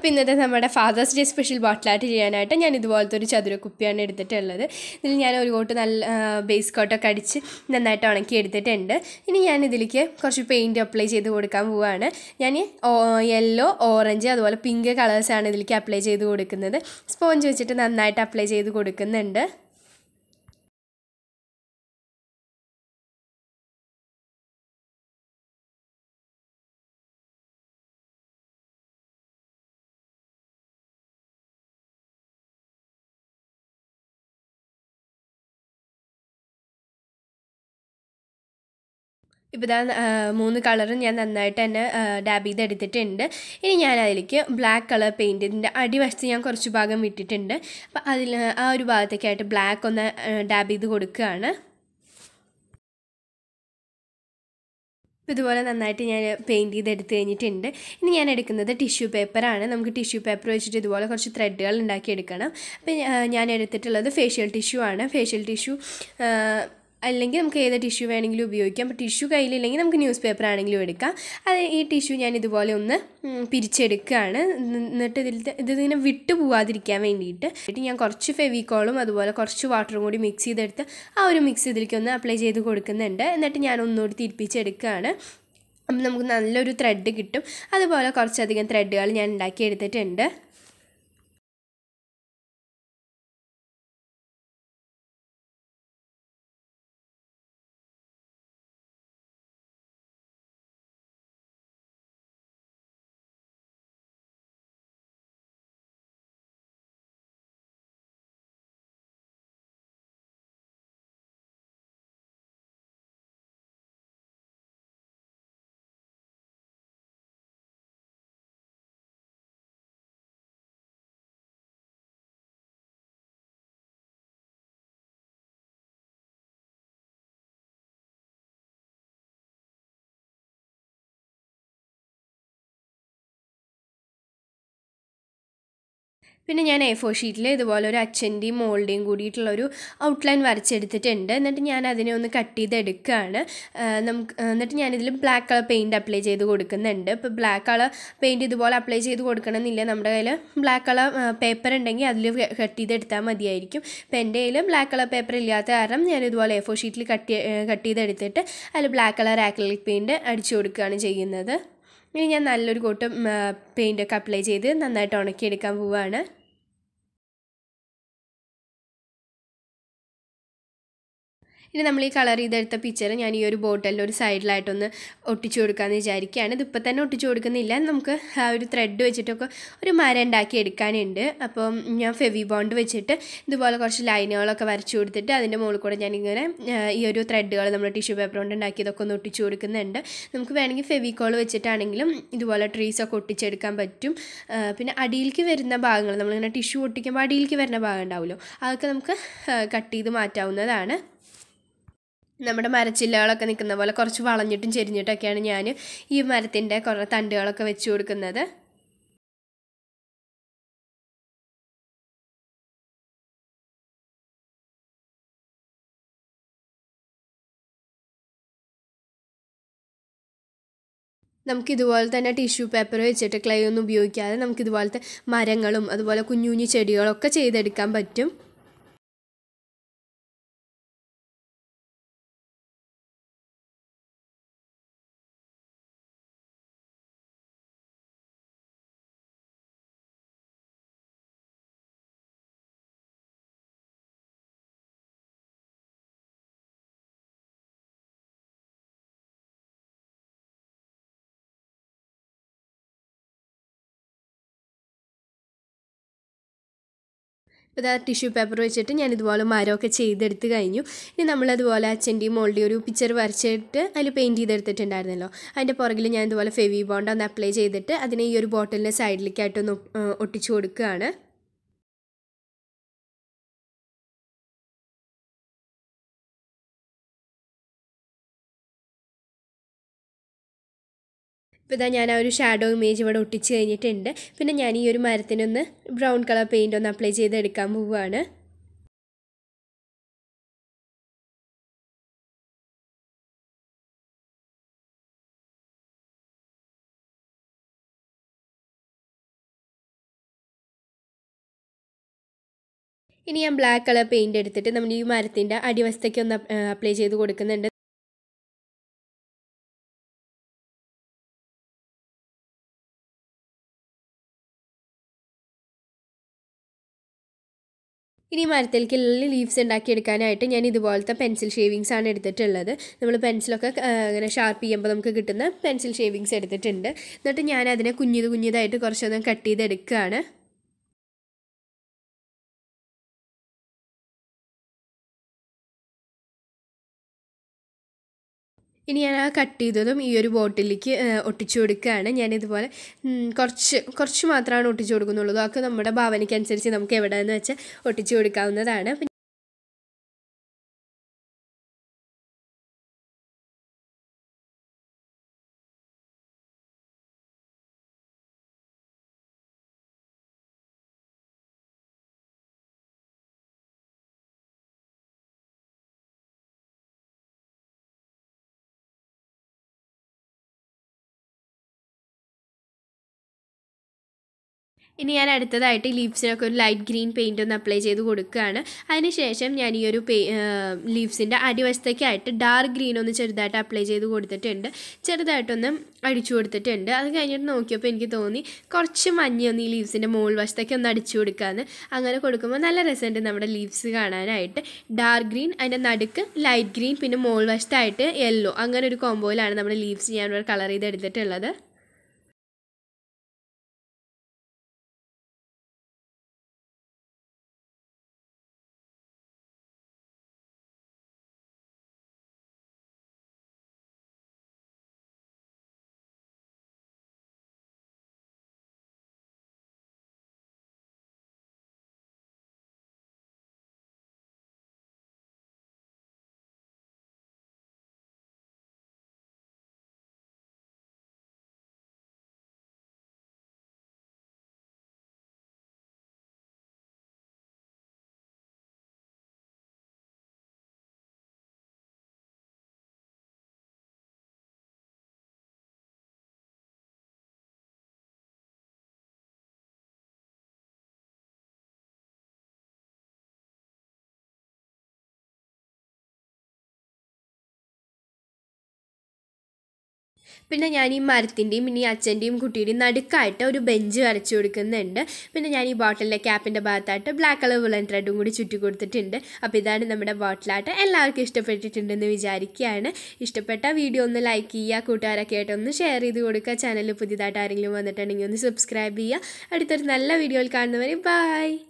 ഇന്നത്തെ നമ്മുടെ fathers day special ബോട്ടിലായിട്ട് ചെയ്യാനായിട്ട് ഞാൻ ഇതുപോലത്തെ ഒരു ചതുര കുപ്പിയാണ് എടുത്തിട്ടുള്ളത് ഇതിൽ ഞാൻ ഒരു കോട്ട് നല്ല ബേസ് കോട്ടൊക്കെ അടിച്ച് നന്നായിട്ട് ഉണക്കി എടുത്തിട്ടുണ്ട് ഇനി ഞാൻ ഇതിലേക്ക് കുറച്ച് പെയിൻറ്റ് അപ്ലൈ ചെയ്ത് കൊടുക്കാൻ പോവുകയാണ് ഞാൻ യെല്ലോ ഓറഞ്ച് അതുപോലെ പിങ്ക് കളേഴ്സാണ് ഇതിലേക്ക് അപ്ലൈ ചെയ്ത് കൊടുക്കുന്നത് സ്പോഞ്ച് വെച്ചിട്ട് നന്നായിട്ട് അപ്ലൈ ചെയ്ത് കൊടുക്കുന്നുണ്ട് ഇപ്പോൾ ഇതാ മൂന്ന് കളറും ഞാൻ നന്നായിട്ട് തന്നെ ഡാബ് ചെയ്ത് എടുത്തിട്ടുണ്ട് ഇനി ഞാൻ അതിലേക്ക് ബ്ലാക്ക് കളർ പെയിൻറ്റ് ഇതിൻ്റെ അടിവശത്ത് ഞാൻ കുറച്ച് ഭാഗം വിട്ടിട്ടുണ്ട് അപ്പോൾ അതിൽ ആ ഒരു ഭാഗത്തേക്കായിട്ട് ബ്ലാക്ക് ഒന്ന് ഡാബ് ചെയ്ത് കൊടുക്കുകയാണ് അപ്പോൾ ഇതുപോലെ നന്നായിട്ട് ഞാൻ പെയിൻറ്റ് ചെയ്ത് എടുത്ത് കഴിഞ്ഞിട്ടുണ്ട് ഇനി ഞാൻ എടുക്കുന്നത് ടിഷ്യൂ പേപ്പറാണ് നമുക്ക് ടിഷ്യൂ പേപ്പർ വെച്ചിട്ട് ഇതുപോലെ കുറച്ച് ത്രെഡുകൾ ഉണ്ടാക്കിയെടുക്കണം അപ്പോൾ ഞാൻ എടുത്തിട്ടുള്ളത് ഫേഷ്യൽ ടിഷ്യൂ ആണ് ഫേഷ്യൽ ടിഷ്യൂ അല്ലെങ്കിൽ നമുക്ക് ഏത് ടിഷ്യൂ വേണമെങ്കിലും ഉപയോഗിക്കാം അപ്പോൾ ടിഷ്യൂ കയ്യിലില്ലെങ്കിൽ നമുക്ക് ന്യൂസ് പേപ്പർ ആണെങ്കിലും എടുക്കാം അത് ഈ ടിഷ്യൂ ഞാൻ ഇതുപോലെ ഒന്ന് പിരിച്ചെടുക്കുകയാണ് എന്നിട്ട് ഇതിൽ ഇതിങ്ങനെ വിട്ടു പോവാതിരിക്കാൻ വേണ്ടിയിട്ട് എന്നിട്ട് ഞാൻ കുറച്ച് ഫെവിക്കോളും അതുപോലെ കുറച്ച് വാട്ടറും കൂടി മിക്സ് ചെയ്തെടുത്ത് ആ ഒരു മിക്സ് ഇതിലേക്ക് ഒന്ന് അപ്ലൈ ചെയ്ത് കൊടുക്കുന്നുണ്ട് എന്നിട്ട് ഞാൻ ഒന്നുകൂടി തിരിപ്പിച്ചെടുക്കുകയാണ് അപ്പം നമുക്ക് നല്ലൊരു ത്രെഡ് കിട്ടും അതുപോലെ കുറച്ചധികം ത്രെഡുകൾ ഞാൻ ഉണ്ടാക്കി എടുത്തിട്ടുണ്ട് പിന്നെ ഞാൻ എ ഫോർ ഷീറ്റിൽ ഇതുപോലെ ഒരു അച്ഛൻ്റെയും മോളുടെയും കൂടിയിട്ടുള്ളൊരു ഔട്ട്ലൈൻ വരച്ചെടുത്തിട്ടുണ്ട് എന്നിട്ട് ഞാൻ അതിനെ ഒന്ന് കട്ട് ചെയ്തെടുക്കുകയാണ് നമുക്ക് എന്നിട്ട് ഞാനിതിൽ ബ്ലാക്ക് കളർ പെയിൻറ്റ് അപ്ലൈ ചെയ്ത് കൊടുക്കുന്നുണ്ട് ഇപ്പോൾ ബ്ലാക്ക് കളർ പെയിൻറ്റ് ഇതുപോലെ അപ്ലൈ ചെയ്ത് കൊടുക്കണമെന്നില്ല നമ്മുടെ കയ്യിൽ ബ്ലാക്ക് കളർ പേപ്പർ ഉണ്ടെങ്കിൽ അതിൽ കട്ട് ചെയ്തെടുത്താൽ മതിയായിരിക്കും ഇപ്പോൾ എൻ്റെ കയ്യിൽ ബ്ലാക്ക് കളർ പേപ്പർ ഇല്ലാത്ത കാരണം ഞാൻ ഇതുപോലെ എ ഫോർ ഷീറ്റിൽ കട്ട് കട്ട് ചെയ്തെടുത്തിട്ട് അതിൽ ബ്ലാക്ക് കളർ ആക്രിലിക് പെയിൻറ്റ് അടിച്ചു കൊടുക്കുകയാണ് ചെയ്യുന്നത് ഇനി ഞാൻ നല്ലൊരു കോട്ട് പെയിൻറ്റൊക്കെ അപ്ലൈ ചെയ്ത് നന്നായിട്ട് ഉണക്കിയെടുക്കാൻ പോവുകയാണ് ഇനി നമ്മൾ ഈ കളർ ചെയ്തെടുത്ത പിക്ചർ ഞാൻ ഈ ഒരു ബോട്ടിലിൽ ഒരു സൈഡിലായിട്ടൊന്ന് ഒട്ടിച്ചു കൊടുക്കാമെന്ന് വിചാരിക്കുകയാണ് ഇതിപ്പോൾ തന്നെ ഒട്ടിച്ചു കൊടുക്കുന്നില്ല നമുക്ക് ആ ഒരു ത്രെഡ് വെച്ചിട്ടൊക്കെ ഒരു മരം ഉണ്ടാക്കി എടുക്കാനുണ്ട് അപ്പം ഞാൻ ഫെവി ബോണ്ട് വെച്ചിട്ട് ഇതുപോലെ കുറച്ച് ലൈനുകളൊക്കെ വരച്ചു കൊടുത്തിട്ട് അതിൻ്റെ മുകളിൽ കൂടെ ഞാനിങ്ങനെ ഈ ഒരു ത്രെഡുകൾ നമ്മൾ ടിഷ്യൂ പേപ്പർ കൊണ്ട് ഉണ്ടാക്കിയതൊക്കെ ഒന്ന് ഒട്ടിച്ചു കൊടുക്കുന്നുണ്ട് നമുക്ക് വേണമെങ്കിൽ ഫെവിക്കോൾ വെച്ചിട്ടാണെങ്കിലും ഇതുപോലെ ട്രീസൊക്കെ ഒട്ടിച്ചെടുക്കാൻ പറ്റും പിന്നെ അടിയിലേക്ക് വരുന്ന ഭാഗങ്ങൾ നമ്മളിങ്ങനെ ടിഷ്യൂ ഒട്ടിക്കുമ്പോൾ അടിയിലേക്ക് വരുന്ന ഭാഗം ഉണ്ടാവുമല്ലോ അതൊക്കെ നമുക്ക് കട്ട് ചെയ്ത് മാറ്റാവുന്നതാണ് നമ്മുടെ മരച്ചില്ലകളൊക്കെ നിൽക്കുന്ന പോലെ കുറച്ച് വളഞ്ഞിട്ടും ചെരിഞ്ഞിട്ടൊക്കെയാണ് ഞാൻ ഈ മരത്തിൻ്റെ കുറേ തണ്ടുകളൊക്കെ വെച്ച് കൊടുക്കുന്നത് നമുക്ക് ഇതുപോലെ തന്നെ ടിഷ്യൂ പേപ്പർ വെച്ചിട്ട് ക്ലേ ഒന്നും ഉപയോഗിക്കാതെ നമുക്ക് ഇതുപോലത്തെ മരങ്ങളും അതുപോലെ കുഞ്ഞു കുഞ്ഞു ചെടികളൊക്കെ ചെയ്തെടുക്കാൻ പറ്റും ഇതാ ടിഷ്യൂ പേപ്പർ വെച്ചിട്ട് ഞാൻ ഇതുപോലെ മരമൊക്കെ ചെയ്തെടുത്ത് കഴിഞ്ഞു ഇനി നമ്മളതുപോലെ അച്ഛൻ്റെയും മോളുടെയും ഒരു പിക്ചർ വരച്ചിട്ട് അതിൽ പെയിൻറ്റ് ചെയ്തെടുത്തിട്ടുണ്ടായിരുന്നല്ലോ അതിൻ്റെ പുറകിൽ ഞാൻ ഇതുപോലെ ഫെവി ബോണ്ട് ഒന്ന് അപ്ലൈ ചെയ്തിട്ട് അതിനെ ഈ ഒരു ബോട്ടിലിൻ്റെ സൈഡിലേക്കായിട്ടൊന്ന് ഒട്ടിച്ചു കൊടുക്കുകയാണ് ഇപ്പോൾ ഇതാ ഞാൻ ആ ഒരു ഷാഡോ ഇമേജ് ഇവിടെ ഒട്ടിച്ച് കഴിഞ്ഞിട്ടുണ്ട് പിന്നെ ഞാൻ ഈ ഒരു മരത്തിനൊന്ന് ബ്രൗൺ കളർ പെയിൻ്റ് ഒന്ന് അപ്ലൈ ചെയ്ത് എടുക്കാൻ പോവുകയാണ് ഇനി ഞാൻ ബ്ലാക്ക് കളർ പെയിൻറ് എടുത്തിട്ട് നമ്മൾ ഈ മരത്തിൻ്റെ അടിവശത്തേക്ക് ഒന്ന് അപ്ലൈ ചെയ്ത് കൊടുക്കുന്നുണ്ട് ഇനി മരത്തിലേക്ക് ലീവ്സ് ഉണ്ടാക്കിയെടുക്കാനായിട്ട് ഞാൻ ഇതുപോലത്തെ പെൻസിൽ ഷേവിങ്സ് ആണ് എടുത്തിട്ടുള്ളത് നമ്മൾ പെൻസിലൊക്കെ ഇങ്ങനെ ഷാർപ്പ് ചെയ്യുമ്പോൾ നമുക്ക് കിട്ടുന്ന പെൻസിൽ ഷേവിങ്സ് എടുത്തിട്ടുണ്ട് എന്നിട്ട് ഞാൻ അതിനെ കുഞ്ഞിത് കുഞ്ഞിതായിട്ട് കുറച്ചൊന്ന് കട്ട് ചെയ്തെടുക്കുകയാണ് ഇനി ഞാൻ ആ കട്ട് ചെയ്തതും ഈ ഒരു ബോട്ടിലേക്ക് ഒട്ടിച്ചു കൊടുക്കുകയാണ് ഞാനിതുപോലെ കുറച്ച് കുറച്ച് മാത്രമാണ് ഒട്ടിച്ചു കൊടുക്കുന്നുള്ളൂ അതൊക്കെ നമ്മുടെ ഭാവനയ്ക്കനുസരിച്ച് നമുക്ക് എവിടെയെന്ന് വെച്ചാൽ ഒട്ടിച്ചു കൊടുക്കാവുന്നതാണ് ഇനി ഞാൻ അടുത്തതായിട്ട് ലീവ്സിനൊക്കെ ഒരു ലൈറ്റ് ഗ്രീൻ പെയിൻ്റ് ഒന്ന് അപ്ലൈ ചെയ്ത് കൊടുക്കുകയാണ് അതിനുശേഷം ഞാൻ ഈ ഒരു പേ ലീവ്സിൻ്റെ അടിവശത്തേക്കായിട്ട് ഡാർക്ക് ഗ്രീൻ ഒന്ന് ചെറുതായിട്ട് അപ്ലൈ ചെയ്ത് കൊടുത്തിട്ടുണ്ട് ചെറുതായിട്ടൊന്ന് അടിച്ചു കൊടുത്തിട്ടുണ്ട് അത് കഴിഞ്ഞിട്ട് നോക്കിയപ്പോൾ എനിക്ക് തോന്നി കുറച്ച് മഞ്ഞ ഒന്ന് ഈ ലീവ്സിൻ്റെ മുകൾ വശത്തേക്ക് ഒന്ന് അടിച്ചു കൊടുക്കാമെന്ന് അങ്ങനെ കൊടുക്കുമ്പോൾ നല്ല രസമുണ്ട് നമ്മുടെ ലീവ്സ് കാണാനായിട്ട് ഡാർക്ക് ഗ്രീൻ അതിൻ്റെ നടുക്ക് ലൈറ്റ് ഗ്രീൻ പിന്നെ മുകൾ വശത്തായിട്ട് യെല്ലോ അങ്ങനെ ഒരു കോമ്പോയിലാണ് നമ്മുടെ ലീവ്സ് ഞാൻ ഇവിടെ കളർ ചെയ്ത് എടുത്തിട്ടുള്ളത് പിന്നെ ഞാൻ ഈ മരത്തിൻ്റെയും പിന്നെ ഈ അച്ഛൻ്റെയും കുട്ടിയുടെയും നടുക്കായിട്ട് ഒരു ബെഞ്ച് വരച്ചു കൊടുക്കുന്നുണ്ട് പിന്നെ ഞാൻ ഈ ബോട്ടിലിൻ്റെ ക്യാപ്പിൻ്റെ ഭാഗത്തായിട്ട് ബ്ലാക്ക് കളർ വുളൻ ത്രെഡും കൂടി ചുറ്റി കൊടുത്തിട്ടുണ്ട് അപ്പോൾ ഇതാണ് നമ്മുടെ ബോട്ടിലായിട്ട് എല്ലാവർക്കും ഇഷ്ടപ്പെട്ടിട്ടുണ്ടെന്ന് വിചാരിക്കുകയാണ് ഇഷ്ടപ്പെട്ട വീഡിയോ ഒന്ന് ലൈക്ക് ചെയ്യുക കൂട്ടുകാരൊക്കെ ആയിട്ട് ഒന്ന് ഷെയർ ചെയ്ത് കൊടുക്കുക ചാനൽ പുതിയതായിട്ട് ആരെങ്കിലും വന്നിട്ടുണ്ടെങ്കിൽ ഒന്ന് സബ്സ്ക്രൈബ് ചെയ്യുക അടുത്തൊരു നല്ല വീഡിയോയിൽ കാണുന്നവരെ ബായ്